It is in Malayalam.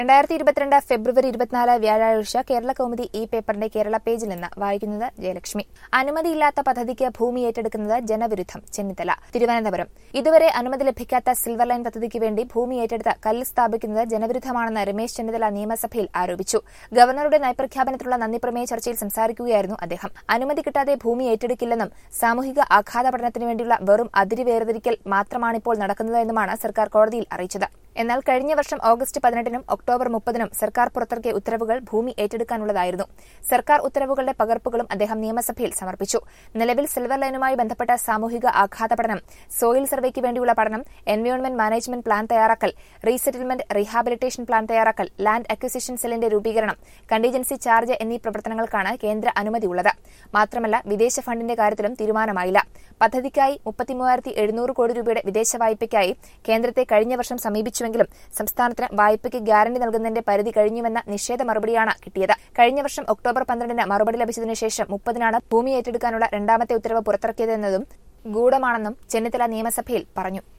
രണ്ടായിരത്തി ഇരുപത്തിരണ്ട് ഫെബ്രുവരി ഇരുപത്തിനാല് വ്യാഴാഴ്ച കേരള കൗമുദി ഈ പേപ്പറിന്റെ കേരള പേജിൽ നിന്ന് വായിക്കുന്നത് ജയലക്ഷ്മി അനുമതിയില്ലാത്ത പദ്ധതിക്ക് ഭൂമി ഏറ്റെടുക്കുന്നത് ജനവിരുദ്ധം ചെന്നിത്തല തിരുവനന്തപുരം ഇതുവരെ അനുമതി ലഭിക്കാത്ത സിൽവർ ലൈൻ പദ്ധതിക്ക് വേണ്ടി ഭൂമി ഏറ്റെടുത്ത് കല്ല് സ്ഥാപിക്കുന്നത് ജനവിരുദ്ധമാണെന്ന് രമേശ് ചെന്നിത്തല നിയമസഭയിൽ ആരോപിച്ചു ഗവർണറുടെ നയപ്രഖ്യാപനത്തിലുള്ള നന്ദിപ്രമേയ ചർച്ചയിൽ സംസാരിക്കുകയായിരുന്നു അദ്ദേഹം അനുമതി കിട്ടാതെ ഭൂമി ഏറ്റെടുക്കില്ലെന്നും സാമൂഹിക ആഘാത പഠനത്തിന് വേണ്ടിയുള്ള വെറും അതിരി വേർതിരിക്കൽ മാത്രമാണിപ്പോൾ നടക്കുന്നതെന്നുമാണ് സർക്കാർ കോടതിയിൽ അറിയിച്ചത് എന്നാൽ കഴിഞ്ഞ വർഷം ഓഗസ്റ്റ് പതിനെട്ടിനും ഒക്ടോബർ മുപ്പതിനും സർക്കാർ പുറത്തിറക്കിയ ഉത്തരവുകൾ ഭൂമി ഏറ്റെടുക്കാനുള്ളതായിരുന്നു സർക്കാർ ഉത്തരവുകളുടെ പകർപ്പുകളും അദ്ദേഹം നിയമസഭയിൽ സമർപ്പിച്ചു നിലവിൽ സിൽവർ ലൈനുമായി ബന്ധപ്പെട്ട സാമൂഹിക ആഘാത പഠനം സോയിൽ സർവേക്ക് വേണ്ടിയുള്ള പഠനം എൻവയോൺമെന്റ് മാനേജ്മെന്റ് പ്ലാൻ തയ്യാറാക്കൽ റീസെറ്റിൽമെന്റ് റീഹാബിലിറ്റേഷൻ പ്ലാൻ തയ്യാറാക്കൽ ലാൻഡ് അക്വിസിഷൻ സെല്ലിന്റെ രൂപീകരണം കണ്ടീജൻസി ചാർജ് എന്നീ പ്രവർത്തനങ്ങൾക്കാണ് കേന്ദ്ര അനുമതിയുള്ളത് മാത്രമല്ല വിദേശ ഫണ്ടിന്റെ കാര്യത്തിലും തീരുമാനമായില്ല പദ്ധതിക്കായി മുപ്പത്തിമൂവായിരത്തി എഴുന്നൂറ് കോടി രൂപയുടെ വിദേശ വായ്പയ്ക്കായി കേന്ദ്രത്തെ കഴിഞ്ഞ വർഷം സമീപിച്ചുവെങ്കിലും സംസ്ഥാനത്തിന് വായ്പയ്ക്ക് ഗ്യാരണ്ടി നൽകുന്നതിന്റെ പരിധി കഴിഞ്ഞുവെന്ന നിഷേധ മറുപടിയാണ് കിട്ടിയത് കഴിഞ്ഞ വർഷം ഒക്ടോബർ പന്ത്രണ്ടിന് മറുപടി ലഭിച്ചതിനു ശേഷം മുപ്പതിനാണ് ഭൂമി ഏറ്റെടുക്കാനുള്ള രണ്ടാമത്തെ ഉത്തരവ് പുറത്തിറക്കിയതെന്നതും ഗൂഢമാണെന്നും ചെന്നിത്തല നിയമസഭയിൽ പറഞ്ഞു